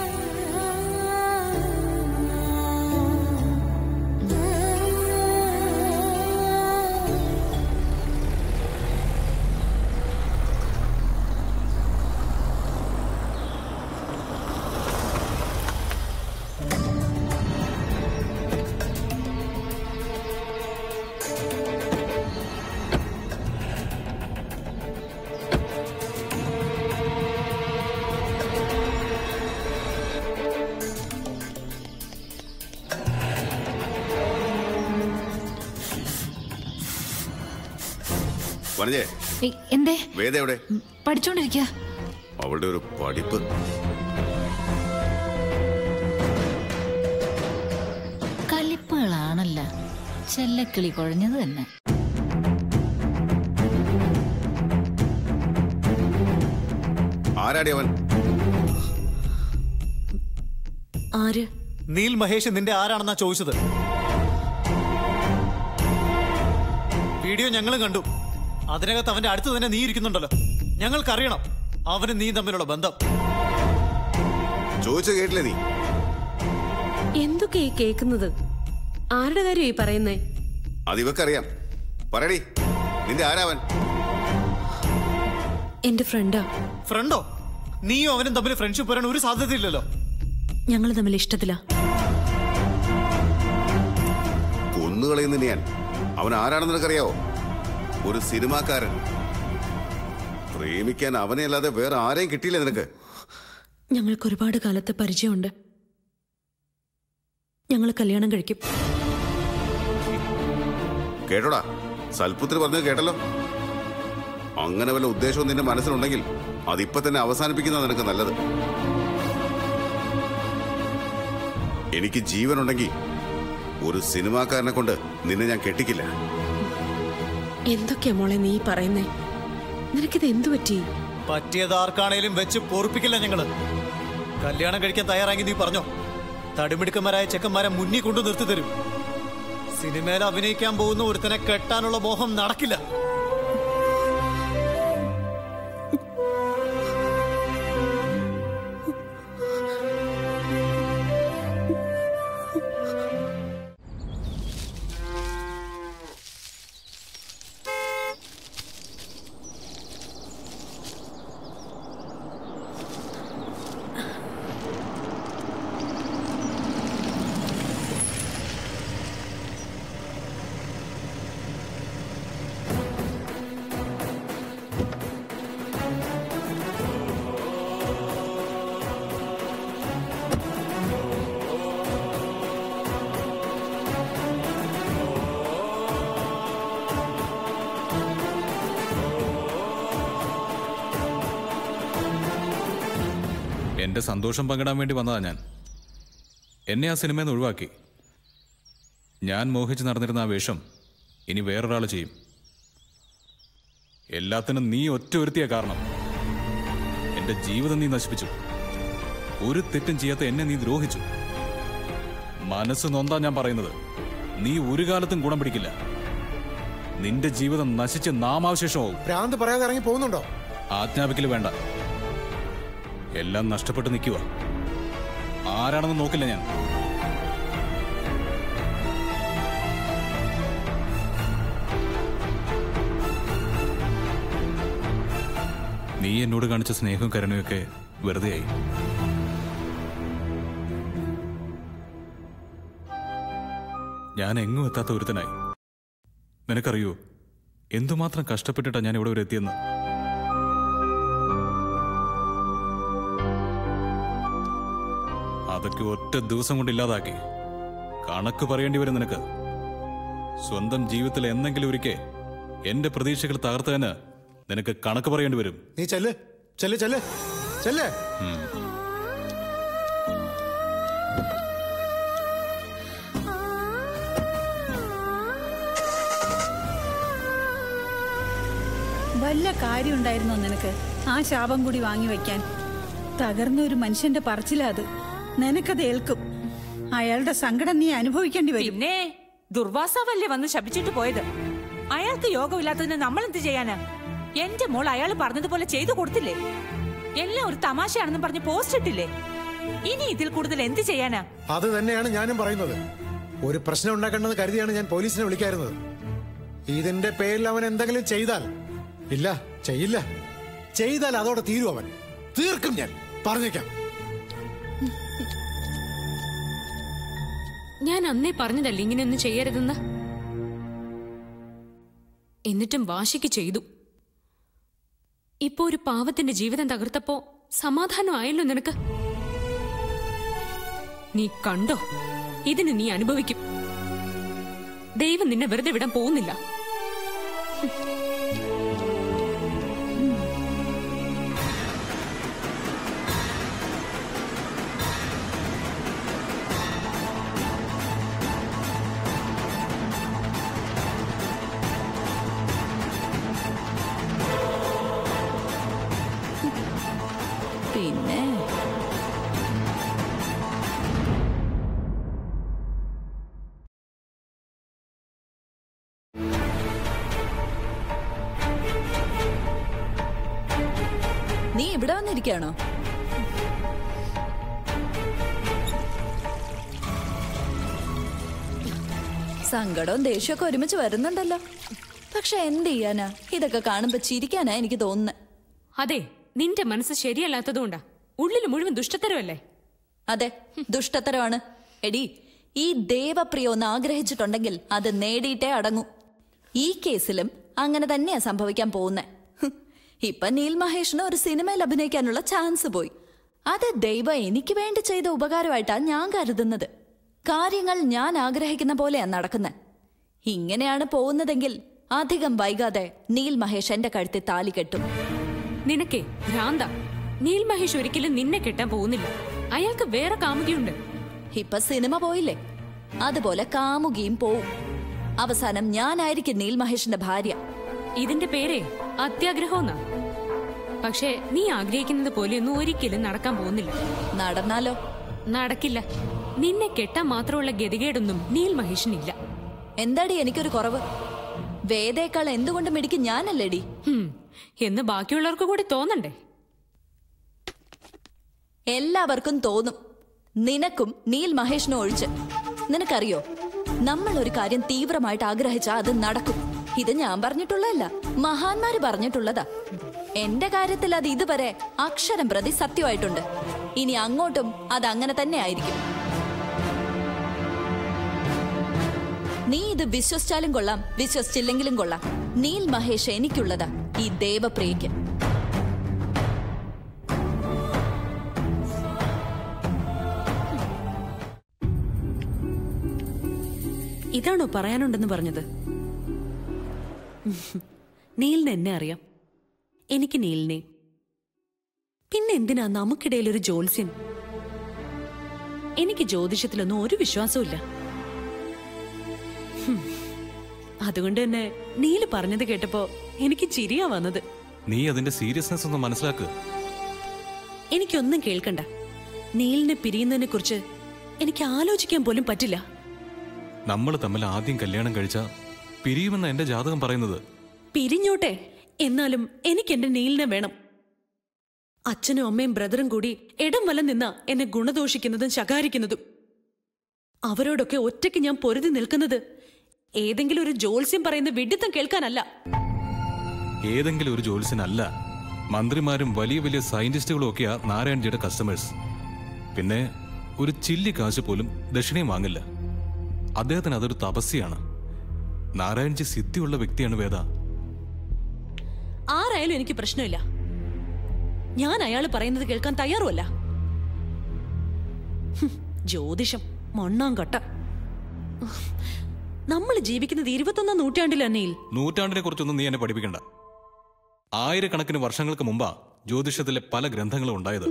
വനജേ ഏയ്, എന്തേ വേദ എവിടെ പഠിച്ചോണ്ടിരിക്കുക അവളുടെ ഒരു പഠിപ്പ് കലിപ്പുകളാണല്ല ചെല്ലക്കിളി കുഴഞ്ഞത് തന്നെ ആരാടി അവൻ ആര് നീൽ മഹേഷ് നിന്റെ ആരാണെന്നാ ചോദിച്ചത് വീഡിയോ ഞങ്ങളും കണ്ടു അതിനകത്ത് അവന്റെ അടുത്ത് തന്നെ നീ ഇരിക്കുന്നുണ്ടല്ലോ ഞങ്ങൾക്കറിയണം അവനും നീ തമ്മിലുള്ള ബന്ധം ചോദിച്ചു കേട്ടില്ലേ നീ എന്തൊക്കെ ഈ കേൾക്കുന്നത് ആരുടെ കാര്യം ഈ പറയുന്നേ അത് ഇവക്കറിയാം പറയടി നിന്റെ ആരാവൻ എന്റെ ഫ്രണ്ടാ ഫ്രണ്ടോ നീയും അവനും തമ്മിൽ ഫ്രണ്ട്ഷിപ്പ് വരാൻ ഒരു സാധ്യതയില്ലല്ലോ ഞങ്ങൾ തമ്മിൽ ഇഷ്ടത്തിലാ കൊന്നുകളയുന്ന ഞാൻ അവൻ ആരാണെന്ന് നിനക്കറിയാവോ ഒരു സിനിമാക്കാരൻ പ്രേമിക്കാൻ അവനെ അല്ലാതെ വേറെ ആരെയും കിട്ടിയില്ല നിനക്ക് ഞങ്ങൾക്ക് ഒരുപാട് കാലത്തെ പരിചയമുണ്ട് ഞങ്ങൾ കല്യാണം കഴിക്കും കേട്ടോടാ സൽപുത്രി പറഞ്ഞത് കേട്ടല്ലോ അങ്ങനെ വല്ല ഉദ്ദേശവും നിന്റെ മനസ്സിലുണ്ടെങ്കിൽ അതിപ്പോ തന്നെ അവസാനിപ്പിക്കുന്ന നിനക്ക് നല്ലത് എനിക്ക് ജീവനുണ്ടെങ്കിൽ ഒരു സിനിമാക്കാരനെ കൊണ്ട് നിന്നെ ഞാൻ കെട്ടിക്കില്ല എന്തൊക്കെയാ മോളെ നീ പറയുന്നേ നിനക്കിത് എന്തു പറ്റി പറ്റിയത് ആർക്കാണേലും വെച്ച് പൊറുപ്പിക്കില്ല ഞങ്ങള് കല്യാണം കഴിക്കാൻ തയ്യാറാക്കി നീ പറഞ്ഞോ തടിമിടുക്കന്മാരായ ചെക്കന്മാരെ മുന്നിൽ കൊണ്ടു നിർത്തി തരും സിനിമയിൽ അഭിനയിക്കാൻ പോകുന്ന ഒരുത്തനെ കെട്ടാനുള്ള മോഹം നടക്കില്ല എന്റെ സന്തോഷം പങ്കിടാൻ വേണ്ടി വന്നതാ ഞാൻ എന്നെ ആ സിനിമയിൽ നിന്ന് ഒഴിവാക്കി ഞാൻ മോഹിച്ച് നടന്നിരുന്ന ആ വേഷം ഇനി വേറൊരാൾ ചെയ്യും എല്ലാത്തിനും നീ ഒറ്റ ഒരുത്തിയ കാരണം എന്റെ ജീവിതം നീ നശിപ്പിച്ചു ഒരു തെറ്റും ചെയ്യാത്ത എന്നെ നീ ദ്രോഹിച്ചു മനസ്സ് നൊന്താ ഞാൻ പറയുന്നത് നീ ഒരു കാലത്തും ഗുണം പിടിക്കില്ല നിന്റെ ജീവിതം നശിച്ച് നാമാവശേഷമാവും ഭ്രാന്ത് പറയാതെ ഇറങ്ങി പോകുന്നുണ്ടോ ആജ്ഞാപിക്കൽ വേണ്ട എല്ലാം നഷ്ടപ്പെട്ട് നിൽക്കുക ആരാണെന്ന് നോക്കില്ല ഞാൻ നീ എന്നോട് കാണിച്ച സ്നേഹവും കരുണയൊക്കെ വെറുതെയായി ഞാൻ എങ്ങും എത്താത്ത ഒരുത്തനായി നിനക്കറിയോ എന്തുമാത്രം കഷ്ടപ്പെട്ടിട്ടാ ഞാൻ ഇവിടെ വരെ എത്തിയെന്ന് അതൊക്കെ ഒറ്റ ദിവസം കൊണ്ട് ഇല്ലാതാക്കി കണക്ക് പറയേണ്ടി വരും നിനക്ക് സ്വന്തം ജീവിതത്തിൽ എന്നെങ്കിലും ഒരിക്കൽ എന്റെ പ്രതീക്ഷകൾ തകർത്തതിന് നിനക്ക് കണക്ക് പറയേണ്ടി വരും നീ ചെല്ല് ചെല്ല് ചെല്ല് ചെല്ല് വല്ല കാര്യം ഉണ്ടായിരുന്നോ നിനക്ക് ആ ശാപം കൂടി വാങ്ങി വെക്കാൻ തകർന്ന ഒരു മനുഷ്യന്റെ പറച്ചിലാ അത് നിനക്കത് ഏൽക്കും അയാളുടെ സങ്കടം നീ അനുഭവിക്കേണ്ടി വരും പിന്നെ ദുർവാസാവല്ലേ വന്ന് ശപിച്ചിട്ട് പോയത് അയാൾക്ക് യോഗമില്ലാത്തതിന് നമ്മൾ എന്ത് ചെയ്യാനാ എന്റെ മോൾ അയാൾ പറഞ്ഞതുപോലെ ചെയ്തു കൊടുത്തില്ലേ എല്ലാം ഒരു തമാശയാണെന്ന് പറഞ്ഞ് പോസ്റ്റ് ഇട്ടില്ലേ ഇനി ഇതിൽ കൂടുതൽ എന്ത് ചെയ്യാനാ അത് തന്നെയാണ് ഞാനും പറയുന്നത് ഒരു പ്രശ്നം ഉണ്ടാക്കണമെന്ന് കരുതിയാണ് ഞാൻ പോലീസിനെ വിളിക്കാറുന്നത് ഇതിന്റെ പേരിൽ അവൻ എന്തെങ്കിലും ചെയ്താൽ ഇല്ല ചെയ്യില്ല ചെയ്താൽ അതോടെ തീരും അവൻ തീർക്കും ഞാൻ പറഞ്ഞേക്കാം ഞാൻ അന്നേ പറഞ്ഞതല്ലേ ഇങ്ങനെയൊന്നും ചെയ്യരുതെന്ന് എന്നിട്ടും വാശിക്ക് ചെയ്തു ഇപ്പോ ഒരു പാവത്തിന്റെ ജീവിതം തകർത്തപ്പോ സമാധാനമായല്ലോ നിനക്ക് നീ കണ്ടോ ഇതിന് നീ അനുഭവിക്കും ദൈവം നിന്നെ വെറുതെ വിടാൻ പോകുന്നില്ല നീ ഇവിടെ വന്നിരിക്കുകയാണോ സങ്കടവും ദേഷ്യമൊക്കെ ഒരുമിച്ച് വരുന്നുണ്ടല്ലോ പക്ഷെ എന്ത് ചെയ്യാനാ ഇതൊക്കെ കാണുമ്പോ ചിരിക്കാനാ എനിക്ക് തോന്നുന്നത് അതെ നിന്റെ മനസ്സ് ശരിയല്ലാത്തതുകൊണ്ടാ ഉള്ളിൽ മുഴുവൻ ദുഷ്ടത്തരമല്ലേ അതെ ദുഷ്ടത്തരമാണ് എടി ഈ ദേവപ്രിയ ഒന്ന് ആഗ്രഹിച്ചിട്ടുണ്ടെങ്കിൽ അത് നേടിയിട്ടേ അടങ്ങൂ ഈ കേസിലും അങ്ങനെ തന്നെയാ സംഭവിക്കാൻ പോകുന്നത് ഇപ്പൊ നീൽ മഹേഷിന് ഒരു സിനിമയിൽ അഭിനയിക്കാനുള്ള ചാൻസ് പോയി അത് ദൈവം എനിക്ക് വേണ്ടി ചെയ്ത ഉപകാരമായിട്ടാ ഞാൻ കരുതുന്നത് കാര്യങ്ങൾ ഞാൻ ആഗ്രഹിക്കുന്ന പോലെയാ നടക്കുന്നത് ഇങ്ങനെയാണ് പോകുന്നതെങ്കിൽ അധികം വൈകാതെ നീൽ മഹേഷ് എന്റെ കഴുത്തിൽ താലി കെട്ടും നിനക്കേ ഭ്രാന്ത നീൽ മഹേഷ് ഒരിക്കലും നിന്നെ കെട്ടാൻ പോകുന്നില്ല അയാൾക്ക് വേറെ കാമുകിയുണ്ട് ഇപ്പൊ സിനിമ പോയില്ലേ അതുപോലെ കാമുകിയും പോവും അവസാനം ഞാനായിരിക്കും നീൽ മഹേഷിന്റെ ഭാര്യ ഇതിന്റെ പേരെ അത്യാഗ്രഹമെന്നാ പക്ഷേ നീ ആഗ്രഹിക്കുന്നത് പോലെയൊന്നും ഒരിക്കലും നടക്കാൻ പോകുന്നില്ല നടന്നാലോ നടക്കില്ല നിന്നെ കെട്ടാൻ മാത്രമുള്ള ഗതികേടൊന്നും നീൽ മഹേഷിനില്ല എന്താടി എനിക്കൊരു കുറവ് വേദേക്കാൾ എന്തുകൊണ്ട് മിടിക്കും ഞാനല്ലേടി ഹും, എന്ന് ബാക്കിയുള്ളവർക്ക് കൂടി തോന്നണ്ടേ എല്ലാവർക്കും തോന്നും നിനക്കും നീൽ മഹേഷിനും ഒഴിച്ച് നിനക്കറിയോ നമ്മൾ ഒരു കാര്യം തീവ്രമായിട്ട് ആഗ്രഹിച്ചാൽ അത് നടക്കും ഇത് ഞാൻ പറഞ്ഞിട്ടുള്ളതല്ല മഹാന്മാര് പറഞ്ഞിട്ടുള്ളതാ എന്റെ കാര്യത്തിൽ അത് ഇതുവരെ അക്ഷരം പ്രതി സത്യമായിട്ടുണ്ട് ഇനി അങ്ങോട്ടും അത് അങ്ങനെ തന്നെ ആയിരിക്കും നീ ഇത് വിശ്വസിച്ചാലും കൊള്ളാം വിശ്വസിച്ചില്ലെങ്കിലും കൊള്ളാം നീൽ മഹേഷ് എനിക്കുള്ളതാ ഈ ദേവപ്രിയയ്ക്ക് ഇതാണോ പറയാനുണ്ടെന്ന് പറഞ്ഞത് നീലിന് എന്നെ അറിയാം എനിക്ക് നീലിനെ പിന്നെ എന്തിനാ നമുക്കിടയിൽ ഒരു ജോത്സ്യൻ എനിക്ക് ജ്യോതിഷത്തിലൊന്നും ഒരു വിശ്വാസവും ഹും. അതുകൊണ്ട് തന്നെ നീല് പറഞ്ഞത് കേട്ടപ്പോ എനിക്ക് ചിരിയാ വന്നത് നീ അതിന്റെ സീരിയസ്നെസ് ഒന്ന് മനസ്സിലാക്ക് എനിക്കൊന്നും കേൾക്കണ്ട നീലിനെ പിരിയുന്നതിനെ കുറിച്ച് എനിക്ക് ആലോചിക്കാൻ പോലും പറ്റില്ല നമ്മൾ തമ്മിൽ ആദ്യം കല്യാണം കഴിച്ച പിരിയുമെന്ന എന്റെ ജാതകം പറയുന്നത് പിരിഞ്ഞോട്ടെ എന്നാലും എനിക്ക് എന്റെ നീലിനെ വേണം അച്ഛനും അമ്മയും ബ്രദറും കൂടി ഇടം വലം നിന്ന എന്നെ ഗുണദോഷിക്കുന്നതും ശകാരിക്കുന്നതും അവരോടൊക്കെ ഒറ്റയ്ക്ക് ഞാൻ പൊരുതി നിൽക്കുന്നത് ഏതെങ്കിലും ഒരു ജോത്സ്യം പറയുന്ന വിഡിത്തം കേൾക്കാനല്ല ഏതെങ്കിലും ഒരു ജോലിസിനല്ല മന്ത്രിമാരും വലിയ വലിയ സയന്റിസ്റ്റുകളും ഒക്കെയാ നാരായൺജിയുടെ കസ്റ്റമേഴ്സ് പിന്നെ ഒരു ചില്ലി കാശ് പോലും ദക്ഷിണയും വാങ്ങില്ല അദ്ദേഹത്തിന് അതൊരു തപസ്യാണ് നാരായൺജി സിദ്ധിയുള്ള വ്യക്തിയാണ് വേദ ആരായാലും എനിക്ക് പ്രശ്നമില്ല ഞാൻ അയാൾ പറയുന്നത് കേൾക്കാൻ തയ്യാറുമല്ല ഹും, ജ്യോതിഷം മണ്ണാങ്കട്ട നമ്മൾ ജീവിക്കുന്നത് ഇരുപത്തൊന്നാം നൂറ്റാണ്ടിൽ അന്നയിൽ നൂറ്റാണ്ടിനെ കുറിച്ചൊന്നും നീ എന്നെ പഠിപ്പിക്കണ്ട ആയിരക്കണക്കിന് വർഷങ്ങൾക്ക് മുമ്പാ ജ്യോതിഷത്തിലെ പല ഗ്രന്ഥങ്ങളും ഉണ്ടായത്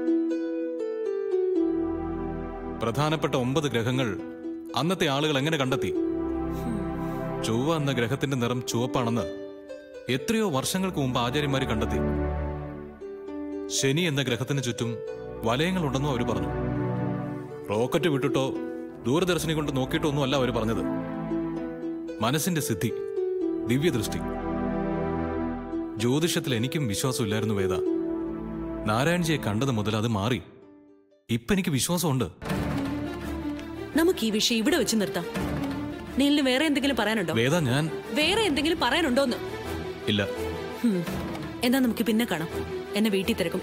പ്രധാനപ്പെട്ട ഒമ്പത് ഗ്രഹങ്ങൾ അന്നത്തെ ആളുകൾ എങ്ങനെ കണ്ടെത്തി ചൊവ്വ എന്ന ഗ്രഹത്തിന്റെ നിറം ചുവപ്പാണെന്ന് എത്രയോ വർഷങ്ങൾക്ക് മുമ്പ് ആചാര്യന്മാര് കണ്ടെത്തി ശനി എന്ന ഗ്രഹത്തിന് ചുറ്റും വലയങ്ങളുണ്ടെന്നും അവർ പറഞ്ഞു റോക്കറ്റ് വിട്ടിട്ടോ ദൂരദർശിനി കൊണ്ട് നോക്കിയിട്ടോ ഒന്നും അല്ല അവർ പറഞ്ഞത് മനസ്സിന്റെ സിദ്ധി ദിവ്യദൃഷ്ടി ജ്യോതിഷത്തിൽ എനിക്കും വിശ്വാസമില്ലായിരുന്നു വേദ നാരായൺജിയെ കണ്ടത് മുതൽ അത് മാറി ഇപ്പൊ എനിക്ക് വിശ്വാസമുണ്ട് നമുക്ക് ഈ വിഷയം ഇവിടെ വെച്ച് നിർത്താം നീലിന് വേറെ എന്തെങ്കിലും പറയാനുണ്ടോ വേദ ഞാൻ വേറെ എന്തെങ്കിലും പറയാനുണ്ടോന്ന് ഇല്ല ഹും. എന്നാ നമുക്ക് പിന്നെ കാണാം എന്നെ വീട്ടിൽ തിരക്കും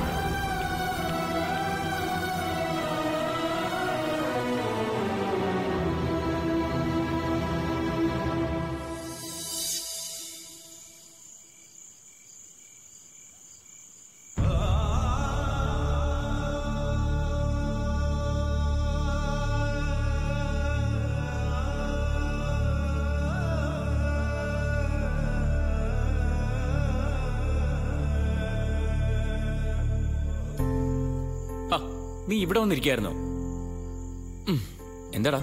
ആ, നീ ഇവിടെ വന്നിരിക്കായിരുന്നോ ഉം, എന്താടാ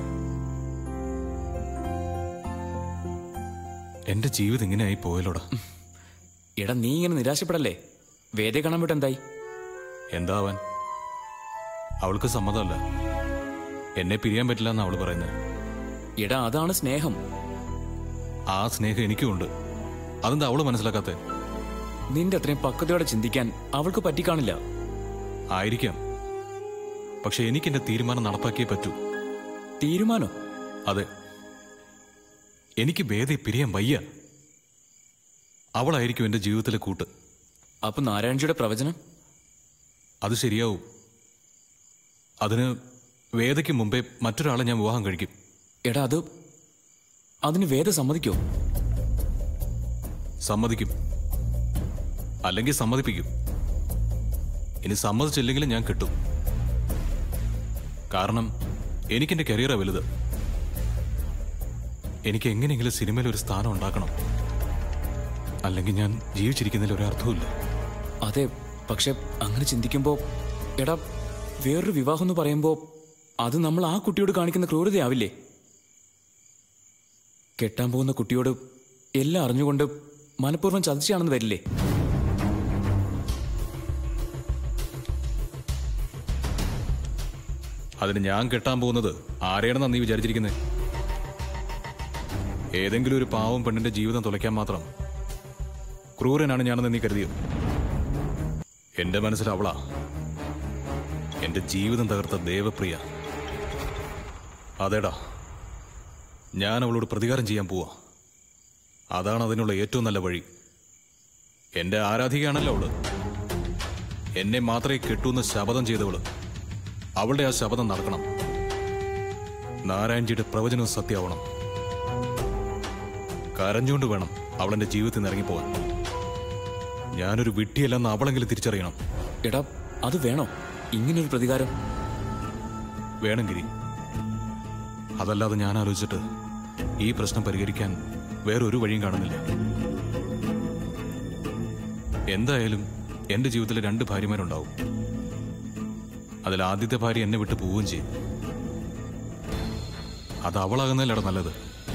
എന്റെ ജീവിതം ഇങ്ങനെയായി പോയല്ലോടാ എടാ നീ ഇങ്ങനെ നിരാശപ്പെടല്ലേ വേദയെ കാണാൻ വിട്ട് എന്തായി എന്താവാൻ അവൾക്ക് സമ്മതമല്ല എന്നെ പിരിയാൻ പറ്റില്ല എന്നാ അവള് പറയുന്നത് എടാ അതാണ് സ്നേഹം ആ സ്നേഹം എനിക്കുമുണ്ട് അതെന്താ അവള് മനസ്സിലാക്കാത്തെ നിന്റെ അത്രയും പക്വതയോടെ ചിന്തിക്കാൻ അവൾക്ക് പറ്റിക്കാണില്ല ആയിരിക്കാം പക്ഷെ എനിക്ക് എന്റെ തീരുമാനം നടപ്പാക്കിയേ പറ്റൂ തീരുമാനോ അതെ എനിക്ക് ഭേദയെ പിരിയാൻ വയ്യ അവളായിരിക്കും എന്റെ ജീവിതത്തിലെ കൂട്ട് അപ്പൊ നാരായണജിയുടെ പ്രവചനം അത് ശരിയാവും അതിന് വേദയ്ക്ക് മുമ്പേ മറ്റൊരാളെ ഞാൻ വിവാഹം കഴിക്കും എടാ അത് അതിന് വേദ സമ്മതിക്കോ സമ്മതിക്കും അല്ലെങ്കിൽ സമ്മതിപ്പിക്കും ഇനി സമ്മതിച്ചില്ലെങ്കിലും ഞാൻ കിട്ടും കാരണം എനിക്കെന്റെ കരിയറാ വലുത് എനിക്ക് എങ്ങനെയെങ്കിലും സിനിമയിൽ ഒരു സ്ഥാനം ഉണ്ടാക്കണം അല്ലെങ്കിൽ ഞാൻ ജീവിച്ചിരിക്കുന്നതിൽ ഒരു അർത്ഥവുമില്ല അതെ പക്ഷെ അങ്ങനെ ചിന്തിക്കുമ്പോ എടാ വേറൊരു വിവാഹം എന്ന് പറയുമ്പോ അത് നമ്മൾ ആ കുട്ടിയോട് കാണിക്കുന്ന ക്രൂരതയാവില്ലേ കെട്ടാൻ പോകുന്ന കുട്ടിയോട് എല്ലാം അറിഞ്ഞുകൊണ്ട് മനഃപൂർവ്വം ചതിച്ചാണെന്ന് വരില്ലേ അതിന് ഞാൻ കെട്ടാൻ പോകുന്നത് ആരെയാണെന്നാ നീ വിചാരിച്ചിരിക്കുന്നത് ഏതെങ്കിലും ഒരു പാവം പെണ്ണിന്റെ ജീവിതം തുലയ്ക്കാൻ മാത്രം ക്രൂരനാണ് ഞാനെന്ന് നീ കരുതിയോ എന്റെ മനസ്സിൽ അവളാ എന്റെ ജീവിതം തകർത്ത ദേവപ്രിയ അതേടാ ഞാൻ അവളോട് പ്രതികാരം ചെയ്യാൻ പോവാ അതാണ് അതിനുള്ള ഏറ്റവും നല്ല വഴി എന്റെ ആരാധികയാണല്ലോ അവള് എന്നെ മാത്രമേ കെട്ടൂന്ന് ശപഥം ചെയ്തവള് അവളുടെ ആ ശപഥം നടക്കണം നാരായൺജിയുടെ പ്രവചനവും സത്യമാവണം കരഞ്ഞുകൊണ്ട് വേണം അവളെന്റെ ജീവിതത്തിൽ നിന്ന് ഇറങ്ങിപ്പോവാൻ ഞാനൊരു വിട്ടിയല്ലെന്ന് അവളെങ്കിലും തിരിച്ചറിയണം എടാ അത് വേണോ ഇങ്ങനൊരു പ്രതികാരം വേണം ഗിരി അതല്ലാതെ ഞാൻ ആലോചിച്ചിട്ട് ഈ പ്രശ്നം പരിഹരിക്കാൻ വേറൊരു വഴിയും കാണുന്നില്ല എന്തായാലും എന്റെ ജീവിതത്തിൽ രണ്ട് ഭാര്യമാരുണ്ടാവും അതിൽ ആദ്യത്തെ ഭാര്യ എന്നെ വിട്ട് പോവുകയും ചെയ്യും അത് അവളാകുന്നതിലാണ് നല്ലത്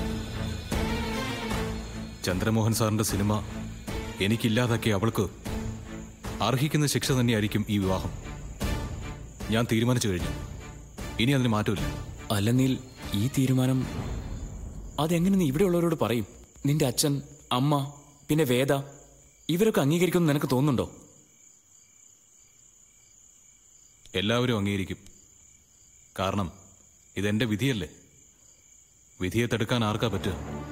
ചന്ദ്രമോഹൻ സാറിന്റെ സിനിമ എനിക്കില്ലാതാക്കിയ അവൾക്ക് അർഹിക്കുന്ന ശിക്ഷ തന്നെയായിരിക്കും ഈ വിവാഹം ഞാൻ തീരുമാനിച്ചു കഴിഞ്ഞു ഇനി അതിന് മാറ്റമില്ല അല്ല നീൽ ഈ തീരുമാനം അതെങ്ങനെ നീ ഇവിടെയുള്ളവരോട് പറയും നിന്റെ അച്ഛൻ അമ്മ പിന്നെ വേദ ഇവരൊക്കെ അംഗീകരിക്കുമെന്ന് നിനക്ക് തോന്നുന്നുണ്ടോ എല്ലാവരും അംഗീകരിക്കും കാരണം ഇതെന്റെ വിധിയല്ലേ വിധിയെ തടുക്കാൻ ആർക്കാ പറ്റുക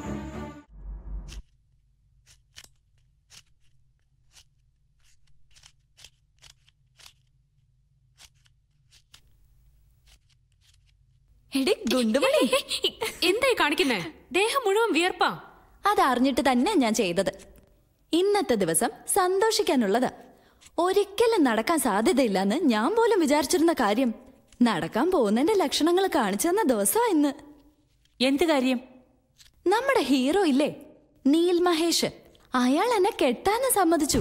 എടി ഗുണ്ടുമണി എന്തായി കാണിക്കുന്നേ ദേഹം മുഴുവൻ വിയർപ്പാ അതറിഞ്ഞിട്ട് തന്നെ ഞാൻ ചെയ്തത് ഇന്നത്തെ ദിവസം സന്തോഷിക്കാനുള്ളത് ഒരിക്കലും നടക്കാൻ സാധ്യതയില്ലെന്ന് ഞാൻ പോലും വിചാരിച്ചിരുന്ന കാര്യം നടക്കാൻ പോകുന്നതിന്റെ ലക്ഷണങ്ങൾ കാണിച്ചു തന്ന ദിവസമാ ഇന്ന് എന്ത് കാര്യം നമ്മുടെ ഹീറോ ഇല്ലേ നീൽ മഹേഷ് അയാൾ എന്നെ കെട്ടാന്ന് സമ്മതിച്ചു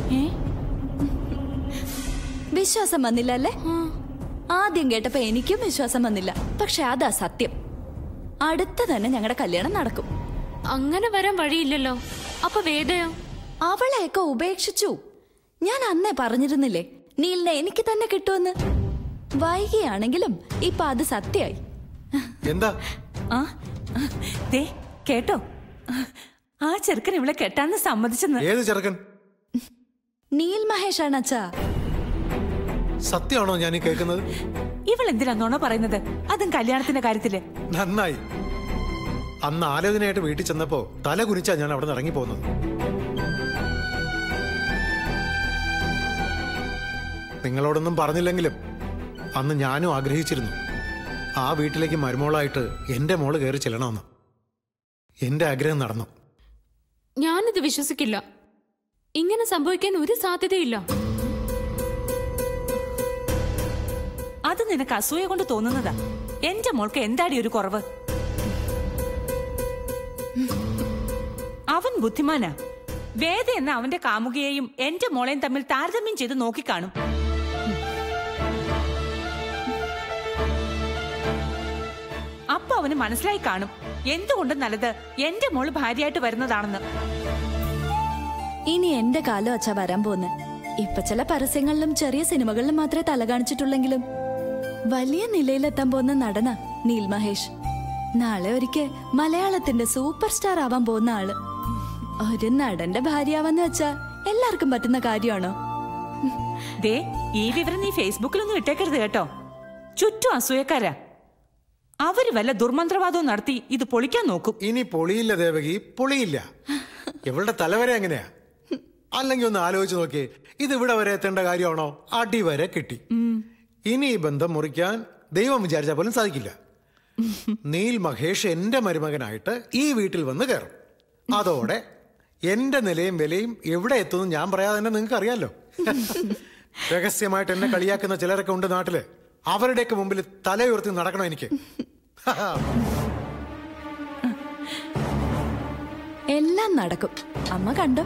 വിശ്വാസം വന്നില്ല അല്ലേ ആദ്യം കേട്ടപ്പോ എനിക്കും വിശ്വാസം വന്നില്ല പക്ഷെ അതാ സത്യം അടുത്ത തന്നെ ഞങ്ങളുടെ കല്യാണം നടക്കും അങ്ങനെ വരാൻ വഴിയില്ലല്ലോ അപ്പൊ വേദയോ അവളെയൊക്കെ ഉപേക്ഷിച്ചു ഞാൻ അന്നേ പറഞ്ഞിരുന്നില്ലേ നീലിനെ എനിക്ക് തന്നെ കിട്ടുമെന്ന് വൈകിയാണെങ്കിലും ഇപ്പൊ അത് സത്യായി എന്താ ആ ദേ കേട്ടോ ആ ചെറുക്കൻ ഇവളെ കെട്ടാന്ന് സമ്മതിച്ചെന്ന് ഏത് ചെറുക്കൻ നീൽ മഹേഷാണ് അച്ഛാ സത്യമാണോ ഞാൻ ഈ കേൾക്കുന്നത് ഇവൾ എന്തിനാന്നോണോ പറയുന്നത് അതും കല്യാണത്തിന്റെ കാര്യത്തില് നന്നായി അന്ന് ആലോചനയായിട്ട് വീട്ടിൽ ചെന്നപ്പോ തല കുനിച്ചാ ഞാൻ അവിടെ നിന്ന് ഇറങ്ങി പോകുന്നത് നിങ്ങളോടൊന്നും പറഞ്ഞില്ലെങ്കിലും അന്ന് ഞാനും ആഗ്രഹിച്ചിരുന്നു ആ വീട്ടിലേക്ക് മരുമോളായിട്ട് എന്റെ മോള് കയറി ചെല്ലണമെന്ന് എന്റെ ആഗ്രഹം നടന്നു ഞാനിത് വിശ്വസിക്കില്ല ഇങ്ങനെ സംഭവിക്കാൻ ഒരു സാധ്യതയില്ല അത് നിനക്ക് അസൂയ കൊണ്ട് തോന്നുന്നതാ എന്റെ മോൾക്ക് എന്താടി ഒരു കുറവ് അവൻ ബുദ്ധിമാനാ വേദ എന്ന അവന്റെ കാമുകയെയും എന്റെ മോളെയും തമ്മിൽ താരതമ്യം ചെയ്ത് നോക്കിക്കാണും അപ്പൊ അവന് മനസ്സിലായി കാണും എന്തുകൊണ്ട് നല്ലത് എന്റെ മോള് ഭാര്യയായിട്ട് വരുന്നതാണെന്ന് ഇനി എന്റെ കാലം അച്ഛാ വരാൻ പോന്നെ ഇപ്പൊ ചില പരസ്യങ്ങളിലും ചെറിയ സിനിമകളിലും മാത്രമേ തല കാണിച്ചിട്ടുള്ളെങ്കിലും വലിയ നിലയിലെത്താൻ പോകുന്ന നടന നീൽ മഹേഷ് നാളെ ഒരിക്കൽ മലയാളത്തിന്റെ സൂപ്പർ സ്റ്റാർ ആവാൻ പോകുന്ന ആള് ഒരു നടന്റെ ഭാര്യയാവെന്ന് വെച്ചാ എല്ലാവർക്കും പറ്റുന്ന കാര്യമാണോ ദേ ഈ വിവരം നീ ഫേസ്ബുക്കിലൊന്നും ഇട്ടേക്കരുത് കേട്ടോ ചുറ്റും അസൂയക്കാരാ അവര് വല്ല ദുർമന്ത്രവാദവും നടത്തി ഇത് പൊളിക്കാൻ നോക്കും ഇനി പൊളിയില്ല ദേവകി പൊളിയില്ല ഇവളുടെ തലവരെ എങ്ങനെയാ അല്ലെങ്കിൽ ഒന്ന് ആലോചിച്ച് നോക്കിയേ ഇത് ഇവിടെ വരെ എത്തേണ്ട കാര്യമാണോ അടി വരെ കിട്ടി ഇനി ഈ ബന്ധം മുറിക്കാൻ ദൈവം വിചാരിച്ചാൽ പോലും സാധിക്കില്ല നീൽ മഹേഷ് എന്റെ മരുമകനായിട്ട് ഈ വീട്ടിൽ വന്ന് കയറും അതോടെ എന്റെ നിലയും വിലയും എവിടെ എത്തുന്നു ഞാൻ പറയാതെ തന്നെ നിങ്ങൾക്ക് അറിയാലോ രഹസ്യമായിട്ട് എന്നെ കളിയാക്കുന്ന ചിലരൊക്കെ ഉണ്ട് നാട്ടില് അവരുടെയൊക്കെ മുമ്പിൽ തലയുയർത്തി നടക്കണം എനിക്ക് എല്ലാം നടക്കും അമ്മ കണ്ടോ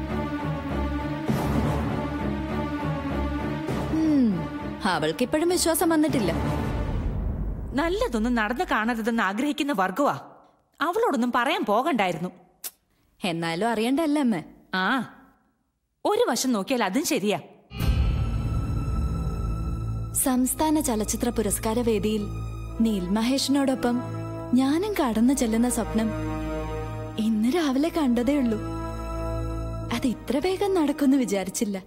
ഉം, അവൾക്കിപ്പോഴും വിശ്വാസം വന്നിട്ടില്ല നല്ലതൊന്നും നടന്നു കാണരുതെന്ന് ആഗ്രഹിക്കുന്ന വർഗവാ അവളോടൊന്നും പറയാൻ പോകണ്ടായിരുന്നു എന്നാലും അറിയണ്ടല്ലേ അമ്മ ആ ഒരു വശം നോക്കിയാൽ അതും ശരിയാ സംസ്ഥാന ചലച്ചിത്ര പുരസ്കാര വേദിയിൽ നീൽ മഹേഷിനോടൊപ്പം ഞാനും കടന്നു ചെല്ലുന്ന സ്വപ്നം ഇന്ന് രാവിലെ കണ്ടതേ ഉള്ളൂ അത് ഇത്ര വേഗം നടക്കുമെന്ന് വിചാരിച്ചില്ല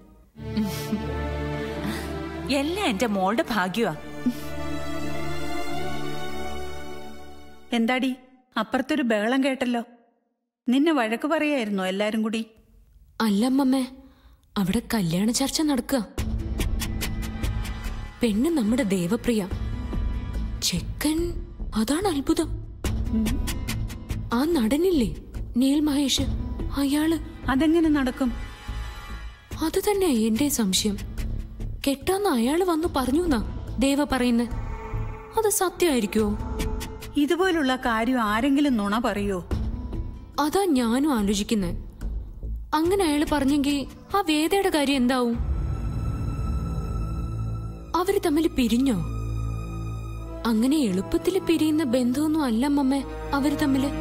എല്ലാം എന്റെ മോളുടെ ഭാഗ്യമാ എന്താടി അപ്പുറത്തൊരു ബഹളം കേട്ടല്ലോ നിന്നെ വഴക്ക് പറയായിരുന്നോ എല്ലാരും കൂടി അല്ലമ്മമ്മേ അവിടെ കല്യാണ ചർച്ച നടക്കുക പെണ്ണ് നമ്മുടെ ദേവപ്രിയ ചെക്കൻ അതാണ് അത്ഭുതം ആ നടനില്ലേ നീൽ മഹേഷ് അയാള് അതെങ്ങനെ നടക്കും അത് തന്നെ എന്റെ സംശയം കെട്ടാന്ന് അയാള് വന്നു പറഞ്ഞു എന്നാ ദേവ പറയുന്നത് അത് സത്യമായിരിക്കുമോ ഇതുപോലുള്ള കാര്യം ആരെങ്കിലും നുണ പറയോ അതാ ഞാനും ആലോചിക്കുന്നത് അങ്ങനെ അയാൾ പറഞ്ഞെങ്കിൽ ആ വേദയുടെ കാര്യം എന്താവും അവര് തമ്മിൽ പിരിഞ്ഞോ അങ്ങനെ എളുപ്പത്തിൽ പിരിയുന്ന ബന്ധമൊന്നും അല്ല മമ്മ അവര് തമ്മില്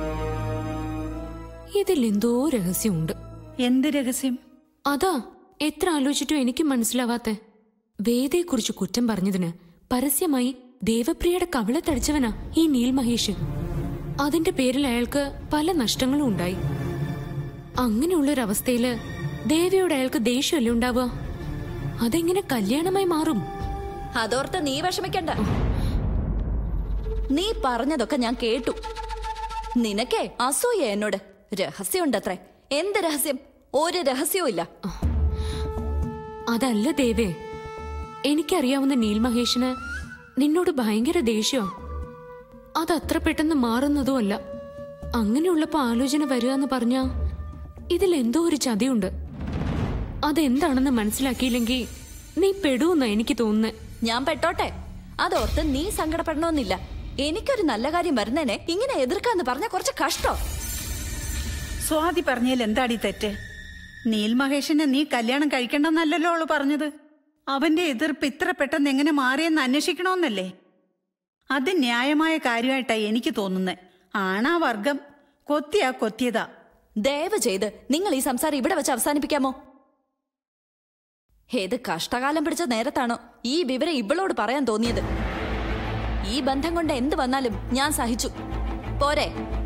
ഇതിൽ എന്തോ രഹസ്യമുണ്ട് എന്ത് രഹസ്യം അതാ എത്ര ആലോചിച്ചിട്ടും എനിക്ക് മനസ്സിലാവാത്ത വേദയെക്കുറിച്ച് കുറ്റം പറഞ്ഞതിന് പരസ്യമായി ദേവപ്രിയയുടെ കവിളത്തടിച്ചവനാ ഈ നീൽ മഹേഷ് അതിന്റെ പേരിൽ അയാൾക്ക് പല നഷ്ടങ്ങളും ഉണ്ടായി അങ്ങനെയുള്ളൊരവസ്ഥയില് ദേവിയോട് അയാൾക്ക് ദേഷ്യമല്ലേ ഉണ്ടാവുക അതെങ്ങനെ കല്യാണമായി മാറും അതോർത്ത് നീ വിഷമിക്കണ്ട നീ പറഞ്ഞതൊക്കെ ഞാൻ കേട്ടു നിനക്കേ അസൂയ എന്നോട് രഹസ്യമുണ്ടത്രേ എന്ത് രഹസ്യം ഒരു രഹസ്യവും ഇല്ല അതല്ല ദേവേ എനിക്കറിയാവുന്ന നീൽ മഹേഷിന് നിന്നോട് ഭയങ്കര ദേഷ്യോ അതത്ര പെട്ടെന്ന് മാറുന്നതും അല്ല അങ്ങനെയുള്ളപ്പോ ആലോചന വരിക എന്ന് പറഞ്ഞാ ഇതിൽ എന്തോ ഒരു ചതിയുണ്ട് അതെന്താണെന്ന് മനസ്സിലാക്കിയില്ലെങ്കിൽ നീ പെടുമെന്നാ എനിക്ക് തോന്നുന്നത് ഞാൻ പെട്ടോട്ടെ അതോർത്ത് നീ സങ്കടപ്പെടണമെന്നില്ല എനിക്കൊരു നല്ല കാര്യം വരുന്നേനെ ഇങ്ങനെ എതിർക്കാന്ന് പറഞ്ഞ കുറച്ച് കഷ്ടോ സ്വാതി പറഞ്ഞതിൽ എന്താടി തെറ്റ് നീൽ മഹേഷിനെ നീ കല്യാണം കഴിക്കണ്ടെന്നല്ലല്ലോ അവള് പറഞ്ഞത് അവന്റെ എതിർപ്പ് ഇത്ര പെട്ടെന്ന് എങ്ങനെ മാറിയെന്ന് അന്വേഷിക്കണമെന്നല്ലേ അത് ന്യായമായ കാര്യമായിട്ടാ എനിക്ക് തോന്നുന്നത് ആണാ വർഗം കൊത്തിയാ കൊത്തിയതാ ദയവ് ചെയ്ത് നിങ്ങൾ ഈ സംസാരം ഇവിടെ വെച്ച് അവസാനിപ്പിക്കാമോ ഏത് കഷ്ടകാലം പിടിച്ച നേരത്താണോ ഈ വിവരം ഇവളോട് പറയാൻ തോന്നിയത് ഈ ബന്ധം കൊണ്ട് എന്ത് വന്നാലും ഞാൻ സഹിച്ചു പോരെ